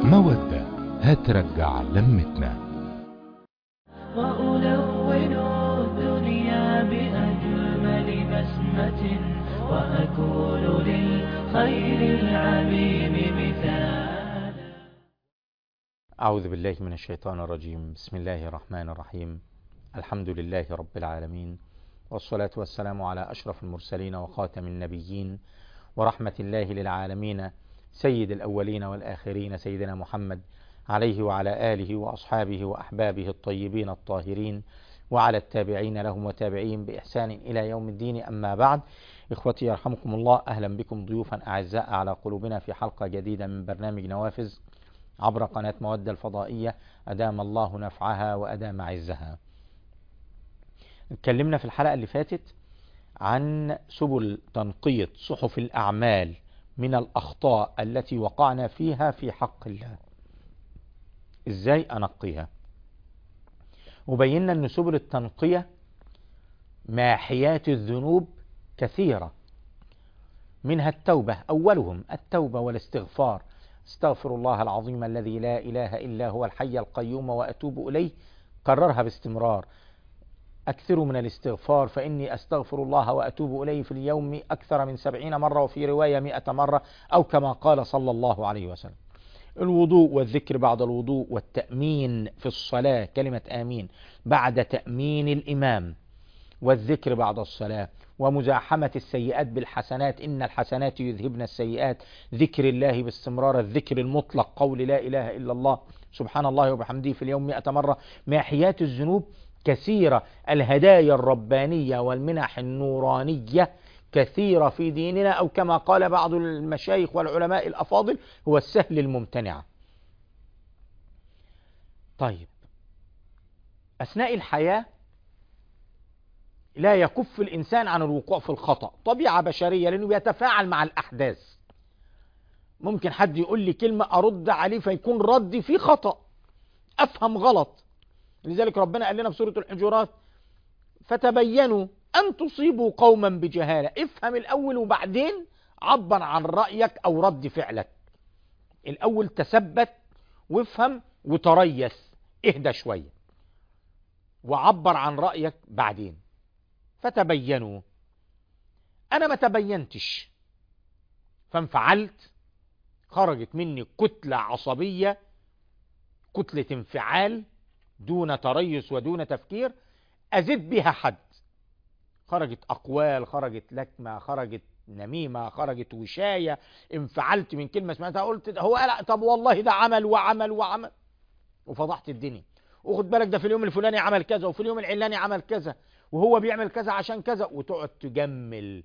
مودة هترجع لمتنا وألون الدنيا بأجمل بسمة وأكون للخير العميم مثالا أعوذ بالله من الشيطان الرجيم بسم الله الرحمن الرحيم الحمد لله رب العالمين والصلاة والسلام على أشرف المرسلين وخاتم النبيين ورحمة الله للعالمين سيد الأولين والآخرين سيدنا محمد عليه وعلى آله وأصحابه وأحبابه الطيبين الطاهرين وعلى التابعين لهم وتابعين بإحسان إلى يوم الدين أما بعد إخوتي يرحمكم الله أهلا بكم ضيوفا أعزاء على قلوبنا في حلقة جديدة من برنامج نوافذ عبر قناة مودة الفضائية أدام الله نفعها وأدام عزها اتكلمنا في الحلقة اللي فاتت عن سبل تنقية صحف الأعمال من الأخطاء التي وقعنا فيها في حق الله إزاي أنقيها وبينا أن سبل التنقية ماحيات الذنوب كثيرة منها التوبة أولهم التوبة والاستغفار استغفر الله العظيم الذي لا إله إلا هو الحي القيوم وأتوب إليه كررها باستمرار أكثروا من الاستغفار فإني أستغفر الله وأتوب إليه في اليوم أكثر من سبعين مرة وفي رواية مئة مرة أو كما قال صلى الله عليه وسلم الوضوء والذكر بعد الوضوء والتأمين في الصلاة كلمة آمين بعد تأمين الإمام والذكر بعد الصلاة ومزاحمة السيئات بالحسنات إن الحسنات يذهبن السيئات ذكر الله باستمرار الذكر المطلق قول لا إله إلا الله سبحان الله وبحمده في اليوم مئة مرة ماحيات الذنوب كثيرة الهدايا الربانية والمنح النورانية كثيرة في ديننا أو كما قال بعض المشايخ والعلماء الأفاضل هو السهل الممتنع طيب أثناء الحياة لا يكف الإنسان عن الوقوع في الخطأ طبيعة بشرية لأنه بيتفاعل مع الأحداث ممكن حد يقول لي كلمة أرد عليه فيكون ردي فيه خطأ أفهم غلط لذلك ربنا قال لنا في سورة الحجرات فتبينوا أن تصيبوا قوما بجهالة افهم الأول وبعدين عبر عن رأيك أو رد فعلك الأول تثبت وافهم وتريث اهدى شوية وعبر عن رأيك بعدين فتبينوا أنا ما تبينتش فانفعلت خرجت مني كتلة عصبية كتلة انفعال دون تريث ودون تفكير أزيد بها حد خرجت أقوال خرجت لكمة خرجت نميمة خرجت وشاية انفعلت من كلمة سمعتها قلت هو لا طب والله ده عمل وعمل وعمل وفضحت الدنيا وخد بالك ده في اليوم الفلاني عمل كذا وفي اليوم العلاني عمل كذا وهو بيعمل كذا عشان كذا وتقعد تجمل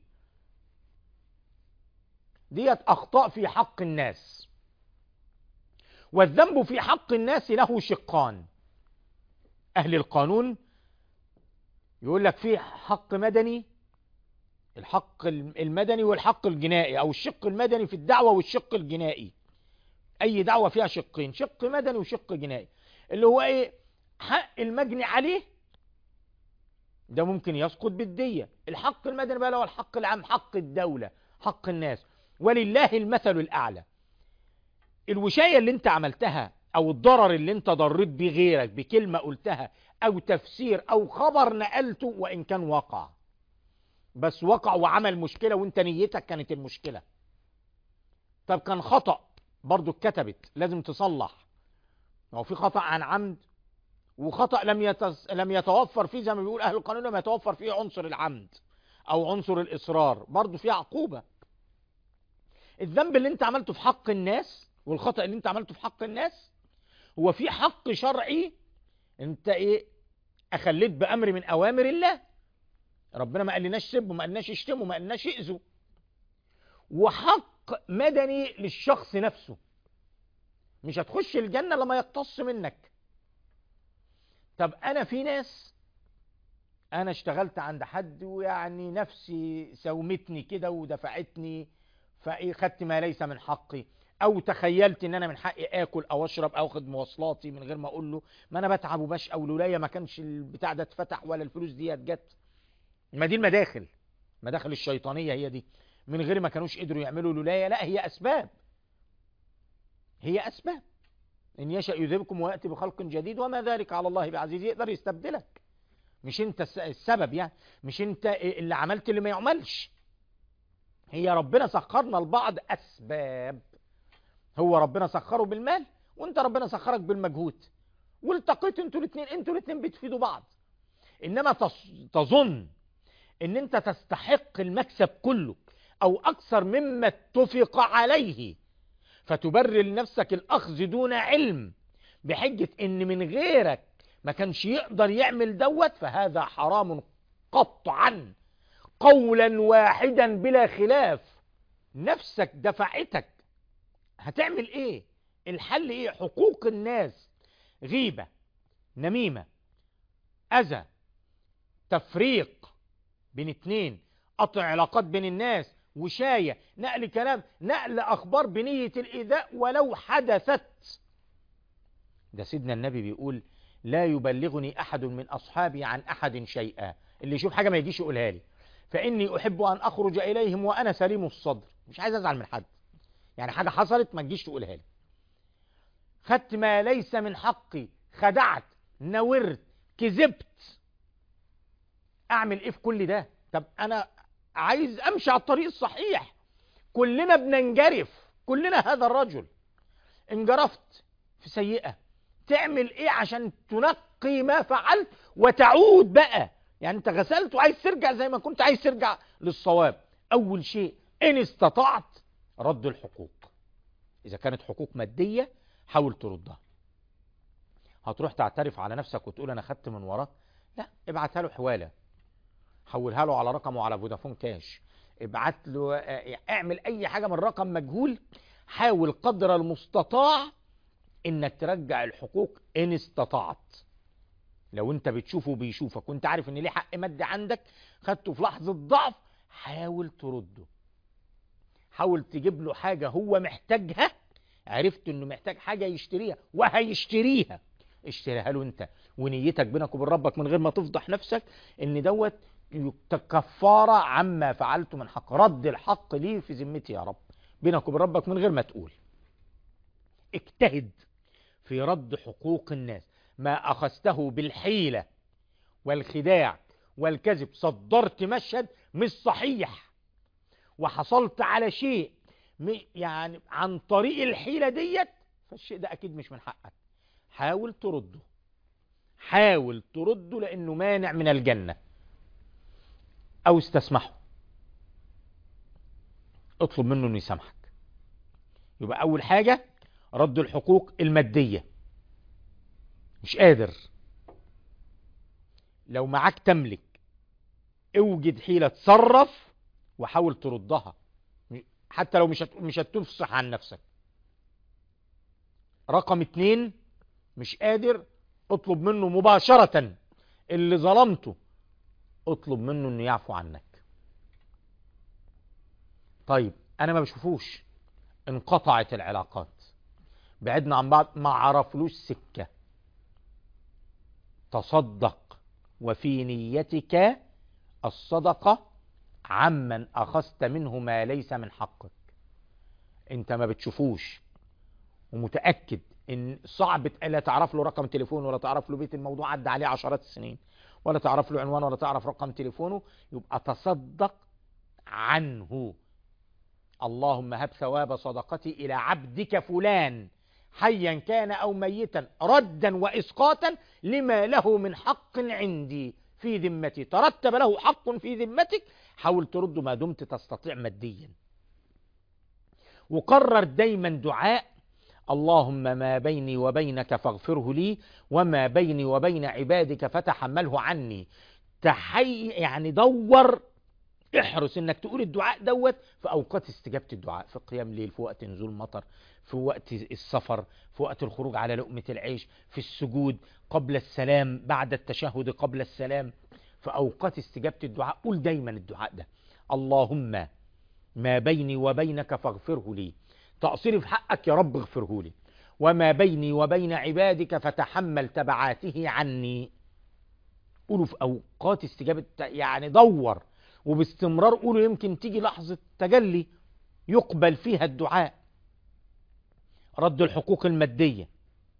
ديت أخطاء في حق الناس والذنب في حق الناس له شقان أهل القانون يقول لك في حق مدني الحق المدني والحق الجنائي أو الشق المدني في الدعوة والشق الجنائي أي دعوة فيها شقين شق مدني وشق جنائي اللي هو إيه حق المجني عليه ده ممكن يسقط بالدية الحق المدني بقى هو الحق العام حق الدولة حق الناس ولله المثل الأعلى الوشاية اللي انت عملتها او الضرر اللي انت ضريت بيه غيرك بكلمة قلتها او تفسير او خبر نقلته وان كان وقع بس وقع وعمل مشكلة وانت نيتك كانت المشكلة طب كان خطأ برضو اتكتبت لازم تصلح هو في خطأ عن عمد وخطأ لم يتس... لم يتوفر فيه زي ما بيقول اهل القانون لم يتوفر فيه عنصر العمد او عنصر الاصرار برضو فيه عقوبة الذنب اللي انت عملته في حق الناس والخطأ اللي انت عملته في حق الناس هو في حق شرعي انت ايه اخليت بامر من اوامر الله ربنا ما قالناش سبوا ما قالناش اشتموا ما قالناش اذوا وحق مدني للشخص نفسه مش هتخش الجنة لما يقتص منك طب انا في ناس انا اشتغلت عند حد ويعني نفسي سومتني كده ودفعتني فايه خدت ما ليس من حقي او تخيلت ان انا من حقي اكل او اشرب او اخد مواصلاتي من غير ما اقول له ما انا بتعب وبشقى ولولايا ما كانش البتاع ده اتفتح ولا الفلوس ديت جت ما دي المداخل مداخل الشيطانيه هي دي من غير ما كانوش قدروا يعملوا لولايا لا هي اسباب هي اسباب إن يشأ يذهبكم ويأتي بخلق جديد وما ذلك على الله بعزيز يقدر يستبدلك مش انت الس- السبب يعني مش انت اللي عملت اللي ما يعملش هي ربنا سخرنا لبعض أسباب هو ربنا سخره بالمال وانت ربنا سخرك بالمجهود والتقيت انتوا الاثنين انتوا الاثنين بتفيدوا بعض انما تص- تظن ان انت تستحق المكسب كله او اكثر مما اتفق عليه فتبرر لنفسك الاخذ دون علم بحجة ان من غيرك ما كانش يقدر يعمل دوت فهذا حرام قطعا قولا واحدا بلا خلاف نفسك دفعتك هتعمل ايه الحل ايه حقوق الناس غيبة نميمة اذى تفريق بين اتنين قطع علاقات بين الناس وشاية نقل كلام نقل اخبار بنية الايذاء ولو حدثت ده سيدنا النبي بيقول لا يبلغني احد من اصحابي عن احد شيئا اللي يشوف حاجة ما يجيش يقولها لي فاني احب ان اخرج اليهم وانا سليم الصدر مش عايز ازعل من حد يعني حاجة حصلت ما تجيش تقولها لي خدت ما ليس من حقي خدعت نورت كذبت اعمل ايه في كل ده طب انا عايز امشي على الطريق الصحيح كلنا بننجرف كلنا هذا الرجل انجرفت في سيئة تعمل ايه عشان تنقي ما فعلت وتعود بقى يعني انت غسلت وعايز ترجع زي ما كنت عايز ترجع للصواب اول شيء ان استطعت رد الحقوق اذا كانت حقوق مادية حاول تردها هتروح تعترف على نفسك وتقول انا خدت من وراه لا ابعتها له حواله حولها له على رقمه على فودافون كاش ابعت له اه، اعمل اي حاجه من رقم مجهول حاول قدر المستطاع انك ترجع الحقوق ان استطعت لو انت بتشوفه بيشوفك وانت عارف ان ليه حق مادي عندك خدته في لحظه ضعف حاول ترده حاول تجيب له حاجه هو محتاجها عرفت انه محتاج حاجه يشتريها وهيشتريها اشتريها له انت ونيتك بينك وبين ربك من غير ما تفضح نفسك ان دوت كفاره عما فعلته من حق رد الحق ليه في ذمتي يا رب بينك وبين ربك من غير ما تقول اجتهد في رد حقوق الناس ما اخذته بالحيله والخداع والكذب صدرت مشهد مش صحيح وحصلت على شيء م- يعني عن طريق الحيله ديت فالشيء ده اكيد مش من حقك حاول ترده حاول ترده لانه مانع من الجنه او استسمحه اطلب منه انه يسامحك يبقى اول حاجه رد الحقوق الماديه مش قادر لو معاك تملك اوجد حيله تصرف وحاول تردها حتى لو مش هت- مش هتفصح عن نفسك رقم اتنين مش قادر اطلب منه مباشرة اللي ظلمته اطلب منه انه يعفو عنك طيب انا ما بشوفوش انقطعت العلاقات بعدنا عن بعض ما عرفلوش سكة تصدق وفي نيتك الصدقة عمن أخذت منه ما ليس من حقك انت ما بتشوفوش ومتأكد ان صعب لا تعرف له رقم تليفونه ولا تعرف له بيت الموضوع عدى عليه عشرات السنين ولا تعرف له عنوان ولا تعرف رقم تليفونه يبقى تصدق عنه اللهم هب ثواب صدقتي إلى عبدك فلان حيا كان أو ميتا ردا وإسقاطا لما له من حق عندي في ذمتي ترتب له حق في ذمتك حاول ترده ما دمت تستطيع ماديا وقرر دايما دعاء اللهم ما بيني وبينك فاغفره لي وما بيني وبين عبادك فتحمله عني تحي يعني دور احرص انك تقول الدعاء دوت في اوقات استجابه الدعاء في قيام ليل في وقت نزول مطر في وقت السفر في وقت الخروج على لقمه العيش في السجود قبل السلام بعد التشهد قبل السلام في اوقات استجابه الدعاء قول دايما الدعاء ده اللهم ما بيني وبينك فاغفره لي تقصيري في حقك يا رب اغفره لي وما بيني وبين عبادك فتحمل تبعاته عني قولوا في اوقات استجابه يعني دور وباستمرار قولوا يمكن تيجي لحظة تجلي يقبل فيها الدعاء رد الحقوق المادية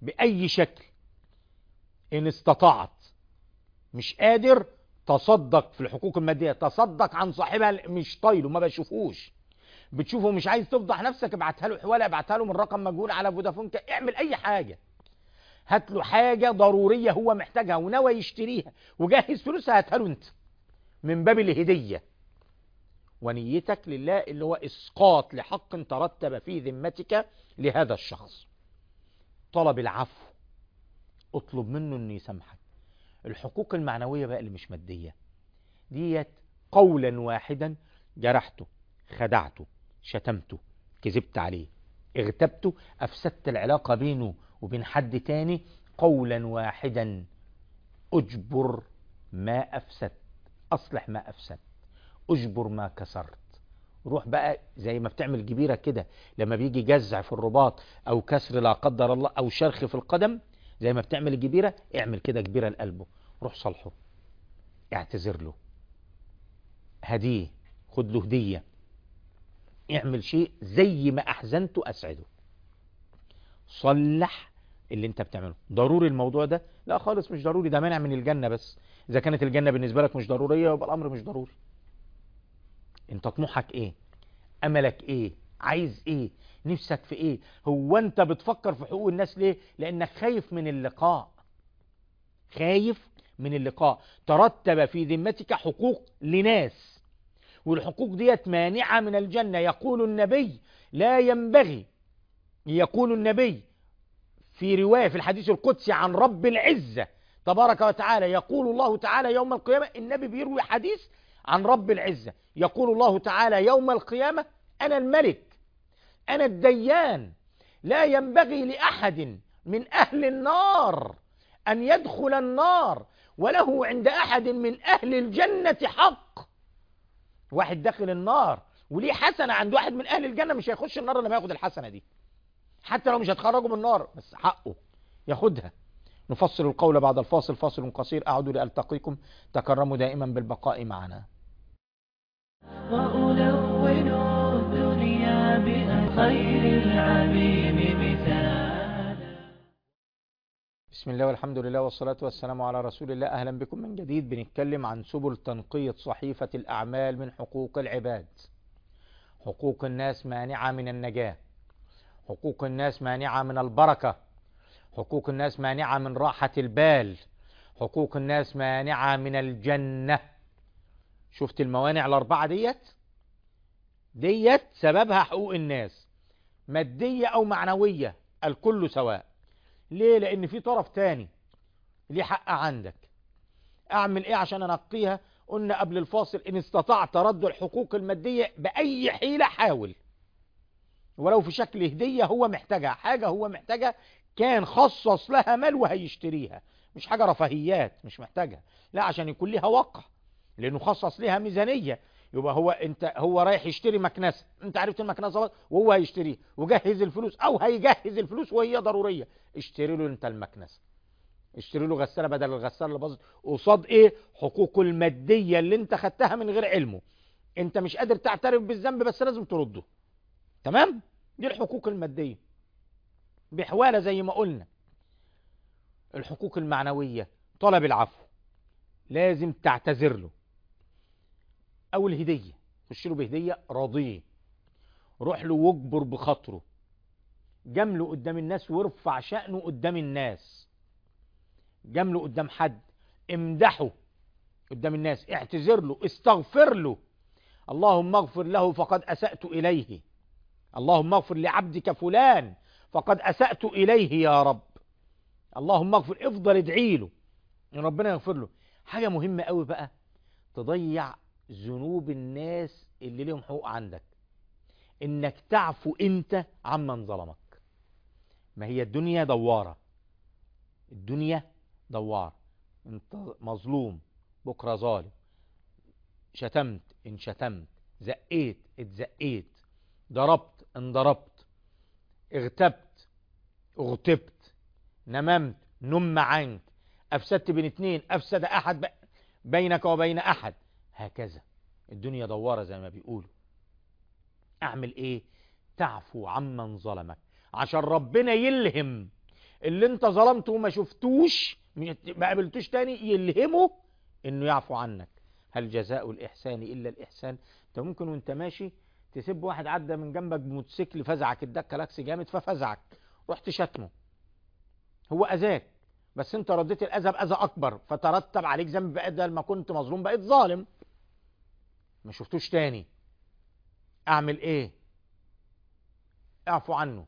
بأي شكل إن استطعت مش قادر تصدق في الحقوق المادية تصدق عن صاحبها مش طايله ما بشوفوش بتشوفه مش عايز تفضح نفسك ابعتها له حوالي ابعتها له من رقم مجهول على فودافون ك- اعمل اي حاجة هات له حاجة ضرورية هو محتاجها ونوى يشتريها وجهز فلوسها هاتها له انت من باب الهدية ونيتك لله اللي هو اسقاط لحق ترتب في ذمتك لهذا الشخص طلب العفو اطلب منه انه يسامحك الحقوق المعنوية بقى اللي مش مادية ديت قولا واحدا جرحته خدعته شتمته كذبت عليه اغتبته افسدت العلاقة بينه وبين حد تاني قولا واحدا اجبر ما افسدت اصلح ما افسدت اجبر ما كسرت روح بقى زي ما بتعمل جبيرة كده لما بيجي جزع في الرباط او كسر لا قدر الله او شرخ في القدم زي ما بتعمل الجبيرة اعمل كده جبيرة لقلبه روح صالحه اعتذر له هديه خد له هدية اعمل شيء زي ما احزنته اسعده صلح اللي انت بتعمله ضروري الموضوع ده لا خالص مش ضروري ده مانع من الجنة بس اذا كانت الجنة بالنسبة لك مش ضرورية يبقى الامر مش ضروري انت طموحك ايه املك ايه عايز ايه نفسك في ايه هو انت بتفكر في حقوق الناس ليه لانك خايف من اللقاء خايف من اللقاء ترتب في ذمتك حقوق لناس والحقوق ديت مانعة من الجنة يقول النبي لا ينبغي يقول النبي في رواية في الحديث القدسي عن رب العزة تبارك وتعالى يقول الله تعالى يوم القيامة النبي بيروي حديث عن رب العزة يقول الله تعالى يوم القيامة أنا الملك أنا الديان لا ينبغي لأحد من أهل النار أن يدخل النار وله عند أحد من أهل الجنة حق واحد داخل النار وليه حسنة عند واحد من أهل الجنة مش هيخش النار لما ياخد الحسنة دي حتى لو مش هتخرجه من النار بس حقه ياخدها نفصل القول بعد الفاصل فاصل قصير أعود لألتقيكم تكرموا دائما بالبقاء معنا وألون الدنيا بخير العميم مثالا بسم الله والحمد لله والصلاة والسلام على رسول الله أهلا بكم من جديد بنتكلم عن سبل تنقية صحيفة الأعمال من حقوق العباد حقوق الناس مانعة من النجاة حقوق الناس مانعة من البركة حقوق الناس مانعة من راحة البال حقوق الناس مانعة من الجنة شفت الموانع الأربعة ديت ديت سببها حقوق الناس مادية أو معنوية الكل سواء ليه لأن في طرف تاني ليه حق عندك أعمل إيه عشان أنقيها قلنا قبل الفاصل إن استطعت رد الحقوق المادية بأي حيلة حاول ولو في شكل هدية هو محتاجها حاجة هو محتاجها كان خصص لها مال وهيشتريها مش حاجة رفاهيات مش محتاجها لا عشان يكون ليها وقع لانه خصص ليها ميزانية يبقى هو انت هو رايح يشتري مكنسة انت عرفت المكنسة غلط وهو هيشتريها وجهز الفلوس او هيجهز الفلوس وهي ضرورية اشتري له انت المكنسة اشتري له غسالة بدل الغسالة اللي باظت قصاد ايه حقوقه المادية اللي انت خدتها من غير علمه انت مش قادر تعترف بالذنب بس لازم ترده تمام دي الحقوق المادية بحوالة زي ما قلنا الحقوق المعنوية طلب العفو لازم تعتذر له او الهدية خش له بهدية راضيه روح له واجبر بخاطره جامله قدام الناس وارفع شأنه قدام الناس جامله قدام حد امدحه قدام الناس اعتذر له استغفر له اللهم اغفر له فقد أسأت إليه اللهم اغفر لعبدك فلان فقد أسأت إليه يا رب اللهم اغفر افضل ادعي له ان ربنا يغفر له حاجة مهمة قوي بقى تضيع ذنوب الناس اللي لهم حقوق عندك انك تعفو انت عمن ظلمك ما هي الدنيا دوارة الدنيا دوار انت مظلوم بكرة ظالم شتمت ان شتمت زقيت اتزقيت ضربت انضربت اغتبت اغتبت نممت نم عنك افسدت بين اتنين افسد احد ب... بينك وبين احد هكذا الدنيا دوارة زي ما بيقولوا اعمل ايه تعفو عمن ظلمك عشان ربنا يلهم اللي انت ظلمته وما شفتوش ما قابلتوش تاني يلهمه انه يعفو عنك هل جزاء الاحسان الا الاحسان انت ممكن وانت ماشي تسيب واحد عدى من جنبك بموتوسيكل فزعك اداك لاكس جامد ففزعك رحت شتمه هو اذاك بس انت رديت الاذى باذى اكبر فترتب عليك ذنب بدل ما كنت مظلوم بقيت ظالم ما شفتوش تاني اعمل ايه اعفو عنه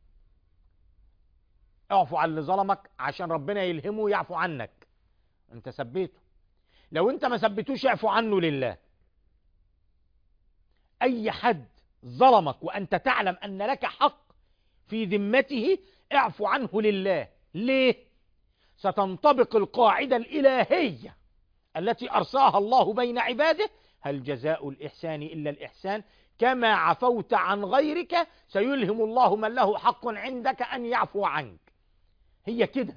اعفو عن اللي ظلمك عشان ربنا يلهمه يعفو عنك انت سبيته لو انت ما سبيتوش اعفو عنه لله اي حد ظلمك وانت تعلم ان لك حق في ذمته اعفو عنه لله ليه ستنطبق القاعدة الإلهية التي أرساها الله بين عباده هل جزاء الإحسان إلا الإحسان كما عفوت عن غيرك سيلهم الله من له حق عندك أن يعفو عنك هي كده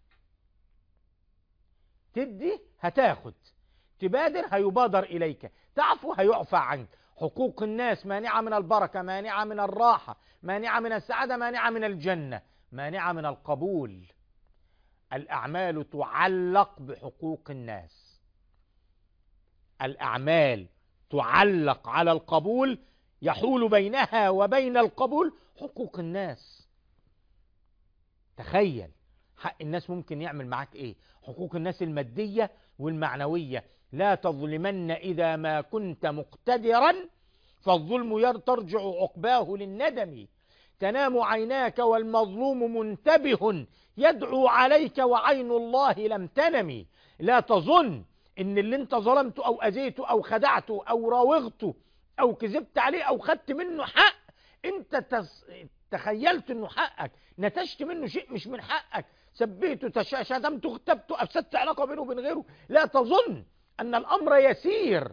تدي هتاخد تبادر هيبادر إليك تعفو هيعفى عنك حقوق الناس مانعة من البركة مانعة من الراحة مانعة من السعادة مانعة من الجنة مانعة من القبول الأعمال تعلق بحقوق الناس الأعمال تعلق على القبول يحول بينها وبين القبول حقوق الناس تخيل حق الناس ممكن يعمل معاك ايه حقوق الناس المادية والمعنوية لا تظلمن إذا ما كنت مقتدرا فالظلم ترجع عقباه للندم تنام عيناك والمظلوم منتبه يدعو عليك وعين الله لم تنم لا تظن ان اللي انت ظلمته او اذيته او خدعته او راوغته او كذبت عليه او خدت منه حق انت تس... تخيلت انه حقك نتجت منه شيء مش من حقك سبيته تش... شتمته اغتبته افسدت علاقه بينه وبين غيره لا تظن ان الامر يسير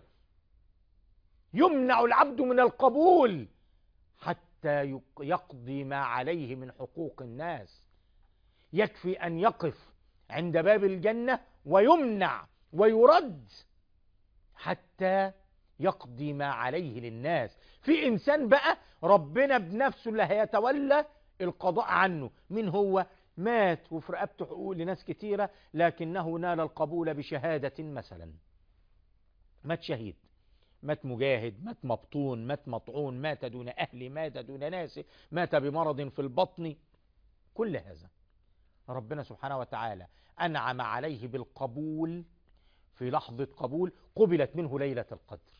يمنع العبد من القبول حتى يقضي ما عليه من حقوق الناس يكفي أن يقف عند باب الجنة ويمنع ويرد حتى يقضي ما عليه للناس في إنسان بقى ربنا بنفسه اللي هيتولى القضاء عنه من هو مات وفي رقبته حقوق لناس كتيرة لكنه نال القبول بشهادة مثلا مات شهيد مات مجاهد مات مبطون مات مطعون مات دون أهل مات دون ناس مات بمرض في البطن كل هذا ربنا سبحانه وتعالى أنعم عليه بالقبول في لحظة قبول قبلت منه ليلة القدر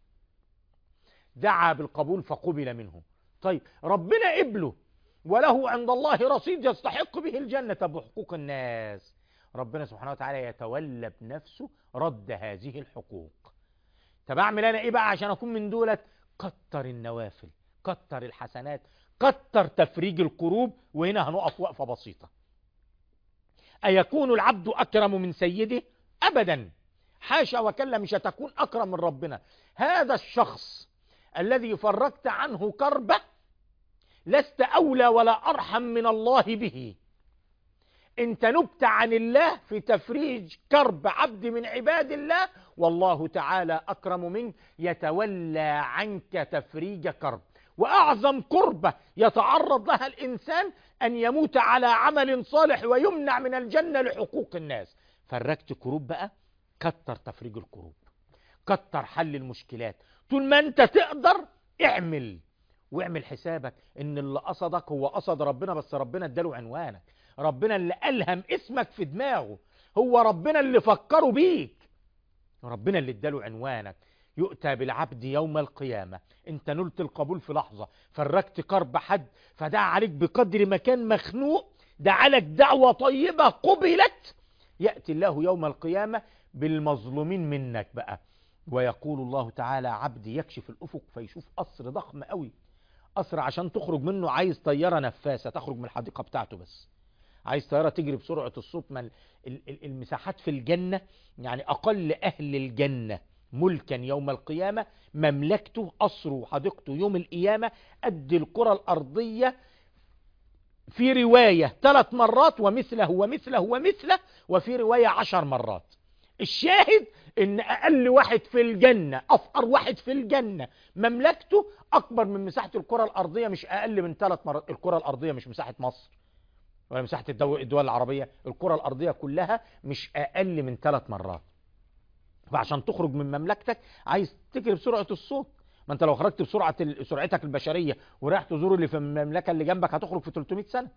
دعا بالقبول فقبل منه طيب ربنا قبله وله عند الله رصيد يستحق به الجنة بحقوق الناس ربنا سبحانه وتعالى يتولى بنفسه رد هذه الحقوق طب اعمل انا ايه بقى عشان اكون من دولت كتر النوافل كتر الحسنات كتر تفريج الكروب وهنا هنقف وقفة بسيطة أيكون العبد أكرم من سيده أبدا حاشا وكلا مش هتكون أكرم من ربنا هذا الشخص الذي فرجت عنه كربة لست أولى ولا أرحم من الله به انت نبت عن الله في تفريج كرب عبد من عباد الله والله تعالى أكرم منك يتولى عنك تفريج كرب وأعظم كربة يتعرض لها الإنسان أن يموت على عمل صالح ويمنع من الجنة لحقوق الناس فرجت كروب بقى كتر تفريج الكروب كتر حل المشكلات طول ما أنت تقدر اعمل واعمل حسابك ان اللي قصدك هو قصد ربنا بس ربنا اداله عنوانك ربنا اللي ألهم اسمك في دماغه هو ربنا اللي فكروا بيك ربنا اللي اداله عنوانك يؤتى بالعبد يوم القيامة انت نلت القبول في لحظة فرجت كرب حد فدعا عليك بقدر ما كان مخنوق دعا لك دعوة طيبة قبلت يأتي الله يوم القيامة بالمظلومين منك بقى ويقول الله تعالى عبدي يكشف الأفق فيشوف قصر ضخم قوي قصر عشان تخرج منه عايز طيارة نفاسة تخرج من الحديقة بتاعته بس عايز طيارة تجري بسرعة الصوت من المساحات في الجنة يعني أقل أهل الجنة ملكا يوم القيامة مملكته قصره وحديقته يوم القيامة قد الكرة الأرضية في رواية ثلاث مرات ومثله ومثله ومثله وفي رواية عشر مرات الشاهد ان اقل واحد في الجنة افقر واحد في الجنة مملكته اكبر من مساحة الكرة الارضية مش اقل من ثلاث مرات الكرة الارضية مش مساحة مصر ولا مساحة الدو- الدول العربية الكرة الأرضية كلها مش أقل من ثلاث مرات فعشان تخرج من مملكتك عايز تجري بسرعة الصوت ما انت لو خرجت بسرعة ال- سرعتك البشرية ورايح تزور اللي في المملكة اللي جنبك هتخرج في 300 سنة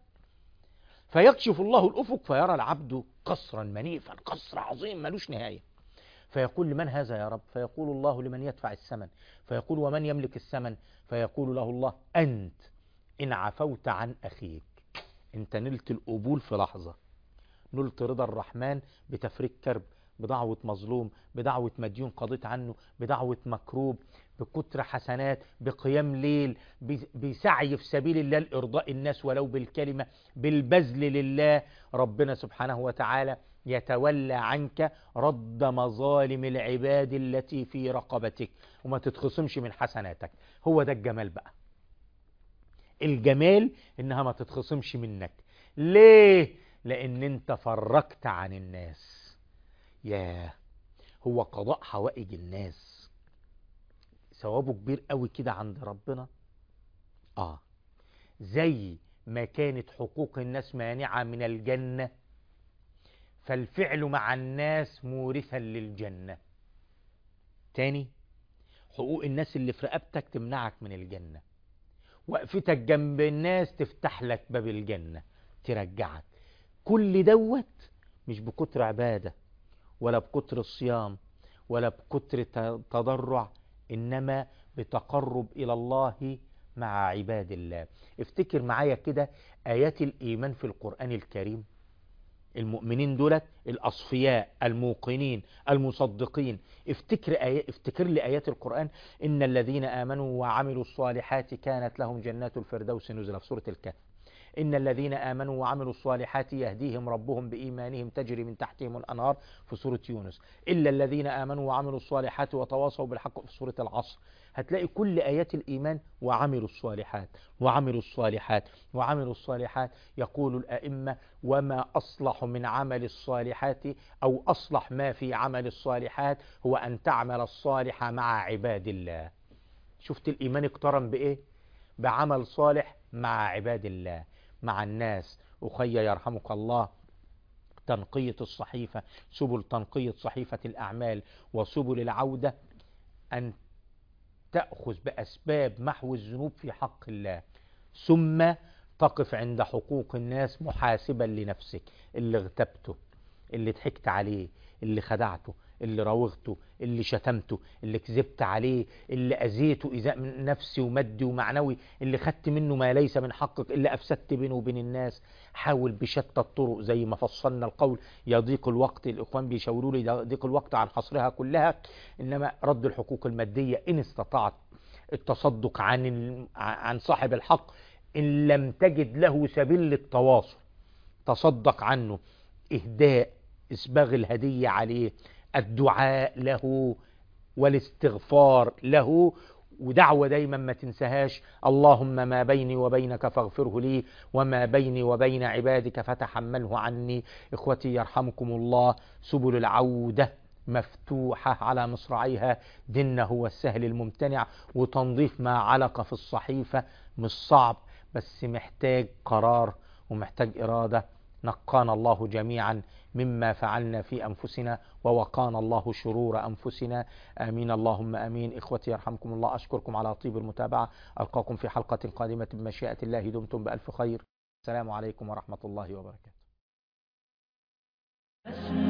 فيكشف الله الأفق فيرى العبد قصرا منيفا قصر عظيم ملوش نهاية فيقول لمن هذا يا رب فيقول الله لمن يدفع الثمن فيقول ومن يملك الثمن فيقول له الله أنت إن عفوت عن أخيك أنت نلت القبول في لحظة نلت رضا الرحمن بتفريج كرب بدعوة مظلوم بدعوة مديون قضيت عنه بدعوة مكروب بكتر حسنات بقيام ليل ب- بسعي في سبيل الله لإرضاء الناس ولو بالكلمة بالبذل لله ربنا سبحانه وتعالى يتولى عنك رد مظالم العباد التي في رقبتك وما تتخصمش من حسناتك هو ده الجمال بقى الجمال انها ما تتخصمش منك ليه لان انت فرجت عن الناس ياه هو قضاء حوائج الناس ثوابه كبير قوي كده عند ربنا اه زي ما كانت حقوق الناس مانعة من الجنة فالفعل مع الناس مورثا للجنة تاني حقوق الناس اللي في رقبتك تمنعك من الجنة وقفتك جنب الناس تفتح لك باب الجنة ترجعك كل دوت مش بكتر عبادة ولا بكتر الصيام ولا بكتر ت- تضرع إنما بتقرب إلى الله مع عباد الله افتكر معايا كده آيات الإيمان في القرآن الكريم المؤمنين دولت الأصفياء الموقنين المصدقين افتكر آي... افتكر لي آيات القرآن إن الذين آمنوا وعملوا الصالحات كانت لهم جنات الفردوس نزلا في سورة الكهف إن الذين آمنوا وعملوا الصالحات يهديهم ربهم بإيمانهم تجري من تحتهم الأنهار في سورة يونس إلا الذين آمنوا وعملوا الصالحات وتواصوا بالحق في سورة العصر هتلاقي كل آيات الإيمان وعملوا الصالحات وعملوا الصالحات وعملوا الصالحات يقول الأئمة وما أصلح من عمل الصالحات أو أصلح ما في عمل الصالحات هو أن تعمل الصالح مع عباد الله شفت الإيمان اقترن بإيه بعمل صالح مع عباد الله مع الناس أخي يرحمك الله تنقية الصحيفة سبل تنقية صحيفة الأعمال وسبل العودة أن تأخذ بأسباب محو الذنوب في حق الله ثم تقف عند حقوق الناس محاسبا لنفسك اللي اغتبته اللي ضحكت عليه اللي خدعته اللي راوغته اللي شتمته اللي كذبت عليه اللي أذيته إيذاء من نفسي ومادي ومعنوي اللي خدت منه ما ليس من حقك اللي أفسدت بينه وبين الناس حاول بشتى الطرق زي ما فصلنا القول يضيق الوقت الإخوان بيشاوروا لي يضيق الوقت عن حصرها كلها إنما رد الحقوق المادية إن استطعت التصدق عن ال- عن صاحب الحق إن لم تجد له سبيل للتواصل تصدق عنه إهداء إسباغ الهدية عليه الدعاء له والاستغفار له ودعوة دايما ما تنساهاش اللهم ما بيني وبينك فاغفره لي وما بيني وبين عبادك فتحمله عني إخوتي يرحمكم الله سبل العودة مفتوحة على مصراعيها ديننا هو السهل الممتنع وتنظيف ما علق في الصحيفة مش صعب بس محتاج قرار ومحتاج إرادة نقانا الله جميعا مما فعلنا في أنفسنا ووقانا الله شرور أنفسنا آمين اللهم آمين إخوتي يرحمكم الله أشكركم على طيب المتابعة ألقاكم في حلقة قادمة بمشيئة الله دمتم بألف خير السلام عليكم ورحمة الله وبركاته أسمع